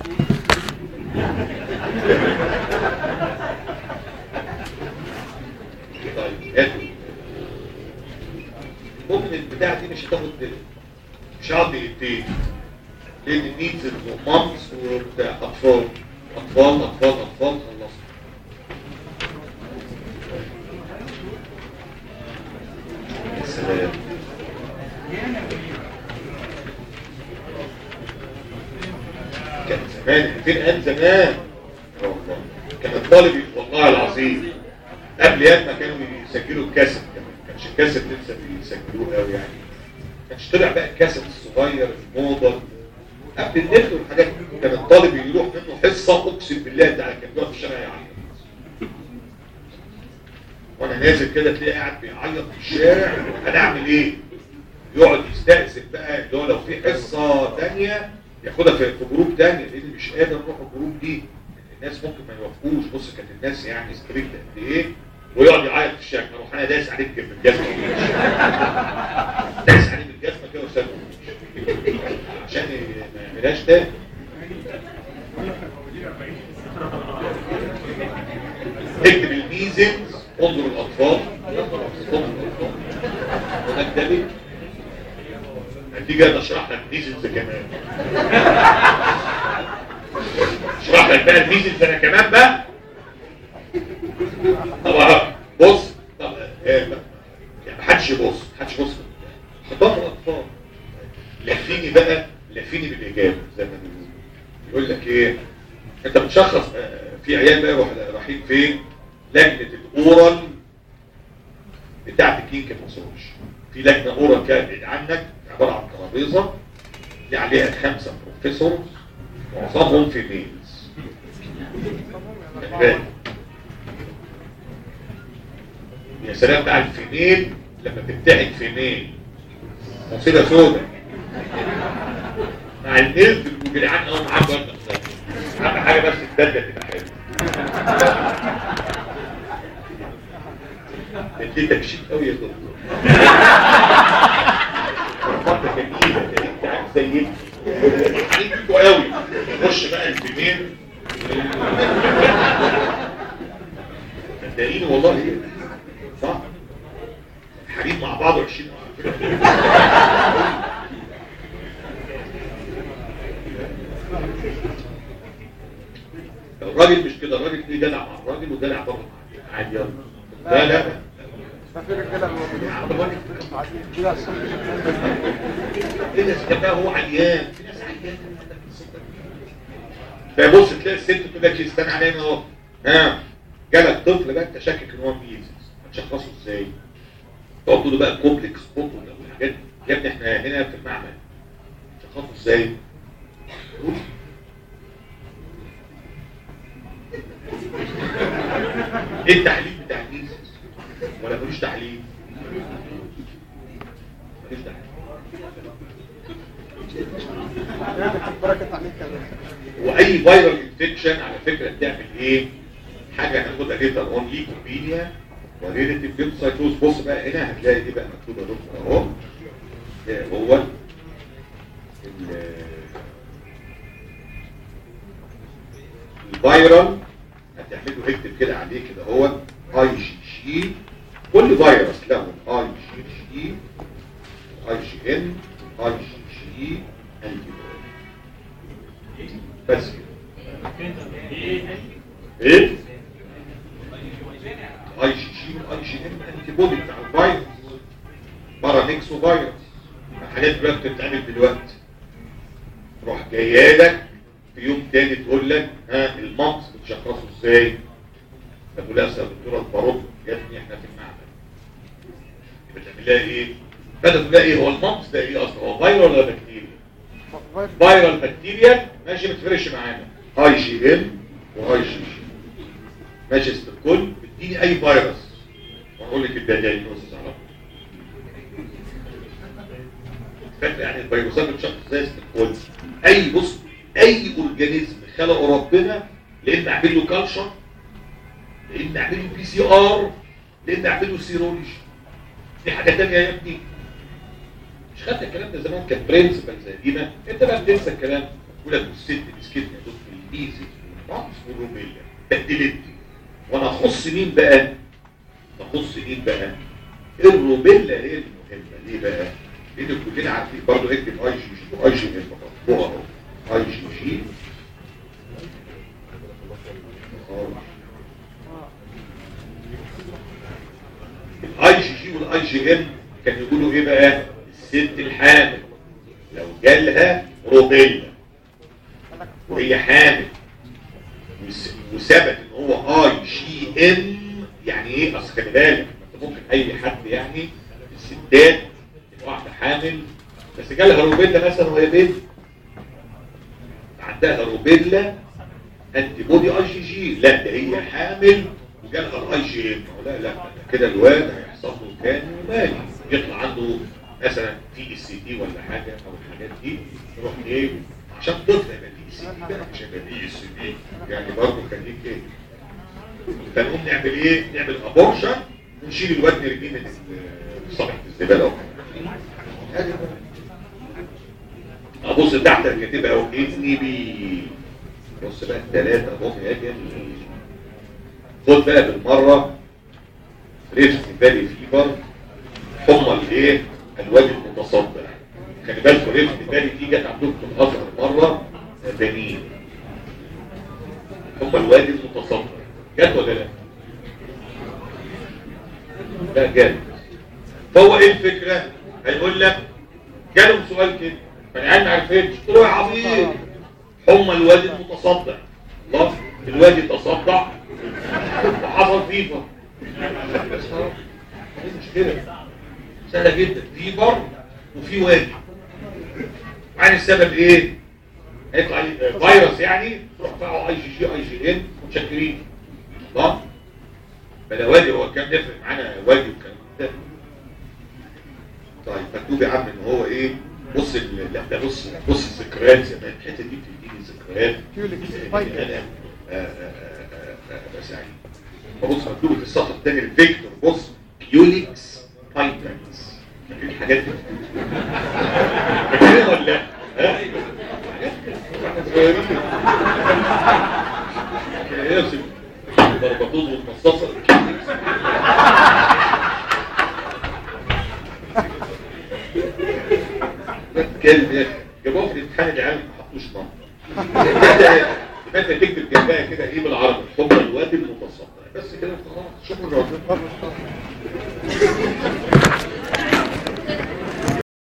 طيب هاتوا ممكن البتاع دي مش هتاخد مش هقعد دقيقتين لان نيدز مامس وبتاع اطفال اطفال اطفال اطفال خلصت يا سلام كان زمان فين ايام زمان والله كان الطالب والله العظيم قبل يوم ما كانوا يسجلوا الكاسيت كمان ما كانش الكاسيت لسه بيسجلوه قوي يعني ما كانش طلع بقى الكاسيت الصغير الموضه قبل النت والحاجات دي كان الطالب يروح منه حصه اقسم بالله ده كان بيقعد في الشارع يعيط وانا نازل كده تلاقيه قاعد بيعيط في الشارع هنعمل ايه؟ يقعد يستأذن بقى اللي هو لو في حصه ثانيه ياخدها في في جروب ثانيه لان مش قادر اروح الجروب دي الناس ممكن ما يوافقوش بص كانت الناس يعني ستريكت قد ايه ويقعد يعيط في الشارع اروح انا دايس عليك بالجزمه دايس عليه بالجزمه كده وسابه عشان ما يعملهاش تاني اكتب الميزنز انظر الاطفال انظر الاطفال هناك دليل هتيجي انا اشرح لك ميزنز كمان اشرح لك بقى الميزنز انا كمان بقى طب بص طب يعني محدش يبص محدش يبص خطاب الاطفال لفيني بقى لفيني بالاجابه زي ما بيقولوا يقول لك ايه انت بتشخص في عيال بقى رايحين فين لجنه الاورال بتاعت الكينج ماسوش في لجنه اورال كده بعيد عنك عباره عن ترابيزه دي عليها خمسه بروفيسورز معظمهم في ميلز يا سلام بقى الفيميل لما تبتعد فيميل مصيبه سوداء مع الميل بيبقوا جدعان قوي معاك برضه اهم حاجه بس الداده تبقى حلوه اديتك شيك قوي يا دكتور فتره جميله انت عارف زي حلو قوي خش بقى الفيميل صدقيني والله صح حبيب مع بعض 20 الراجل مش كده الراجل ليه جدع مع الراجل وجدع برضه مع عادي يلا لا لا في رجاله في ناس كده هو عيان في ناس عيان فبص تلاقي الست تقول لك استنى علينا اهو ها جالك طفل بقى انت شاكك ان هو ميزز هتشخصه ازاي؟ تقعد تقول له بقى كومبلكس بوت والحاجات دي يا ابني احنا هنا في المعمل تشخصه ازاي؟ قول. ايه التحليل بتاع الميزز؟ ولا ملوش تحليل؟ ملوش تحليل بركه عليك كمان واي فيرال انفكشن على فكره بتعمل ايه حاجه هناخدها ليتر اون ليكوبينيا وريليتيف ليمفوسايتوز بص بقى هنا هتلاقي ايه بقى مكتوب يا دكتور اهو ده هو ال- الفيرال هتعمله اكتب كده عليه كده هو اي جي جي كل فيروس له اي جي جي اي جي ان اي جي جي انتي بس كده ايه اي جي جي واي جي ام انتي بودي بتاع الفيروس بره نيكسو فيروس الحاجات دلوقتي بتتعمل دلوقتي تروح جايه لك في يوم تاني تقول لك ها الممس بتشخصه ازاي؟ تقول لها يا دكتوره البارود يا ابني احنا في المعمل يبقى تعمل لها ايه؟ بدأ تقول لها ايه هو الممس ده ايه اصلا؟ هو فيرال ولا بكتيريا؟ فيرال بكتيريا ماشي ما تفرقش معانا اي جي ام واي جي جي ماشي يا ست الكل اديني اي فيروس واقول لك الدايجنوستس على طول فاكر يعني الفيروسات بتشخص ازاي يا ست الكل اي بص اي اورجانيزم خلقه ربنا لان اعمل له كالشر لان اعمل له بي سي ار لان اعمل له سيرولوجي دي حاجه ثانيه يا ابني مش خدت الكلام ده زمان كان برنسبل زي دينا انت بقى بتنسى الكلام يقول لك الست مسكتنا يا دكتور الميزز والبامس والروميلا بدلت وانا اخص مين بقى؟ اخص مين بقى؟ الروبيلا هي المهمه ليه بقى؟ لان كلنا عارفين برضه اكتب اي جي جي واي جي ام هو اهو اي جي جي الاي جي جي والاي جي ام كانوا يقولوا ايه بقى؟ الست الحامل لو جالها روبيلا وهي حامل وس- وثبت ان هو اي جي ام يعني ايه اصل خلي بالك انت ممكن اي حد يعني الستات تبقى واحده حامل بس جالها روبيلا مثلا وهي بنت عندها روبيلا انتي بودي اي جي جي لا ده هي حامل وجالها الاي جي ام لا لا كده الواد هيحصل له كان مالي يطلع عنده مثلا في اس تي ولا حاجه او الحاجات دي يروح ايه عشان طفل يبقى في اس تي ده عشان يبقى في اس تي يعني برضه خليك ايه فنقوم نعمل ايه؟ نعمل ابورشن ونشيل الواد نرميه من ال- صفحه الزباله اهو ابص تحت الكاتبه اهو اذني بي بص بقى الثلاثه اهو يا جميل خد بقى بالمره ريفت بالي فيبر حمى الايه؟ الواد المتصدع خلي بالكم ريفت بالي دي جت عندكم في الازهر مره بنين هم الواد المتصدع جت ولا لا؟ لا جت فهو ايه الفكره؟ هيقول لك جالهم سؤال كده فالعيال ما عرفتش قلت له يا عبيط هم الواد المتصدع الله الواد يتصدع وحصل فيفر بس خلاص مش كده سهله جدا فيفر وفي واجب عن السبب ايه؟ هيطلع لي فيروس يعني تروح بقى اي جي جي اي جي ان متشكرين الله فده واجب هو كان نفرق معانا واجب كان ده طيب مكتوب يا عم ان هو ايه بص ال- لا ده بص بص الذكريات زمان الحته دي بتديني ذكريات كيوليكس إن سبايكر. انا آه، آه، آه، آه، ابقى سعيد فبص مكتوب في السطر الثاني الفيكتور بص كيوليكس بايترز فاكرين الحاجات دي فاكرين ولا لا؟ ها؟ حاجات كده. واحنا صغيرين. كده يرسم البربطوط والمصاصه كيوليكس كلب يا اخي جابوها في الامتحان العيال ما حطوش نمبر يبقى انت تكتب جنبها كده ايه بالعربي حب الواد المتصدع بس كده خلاص شكرا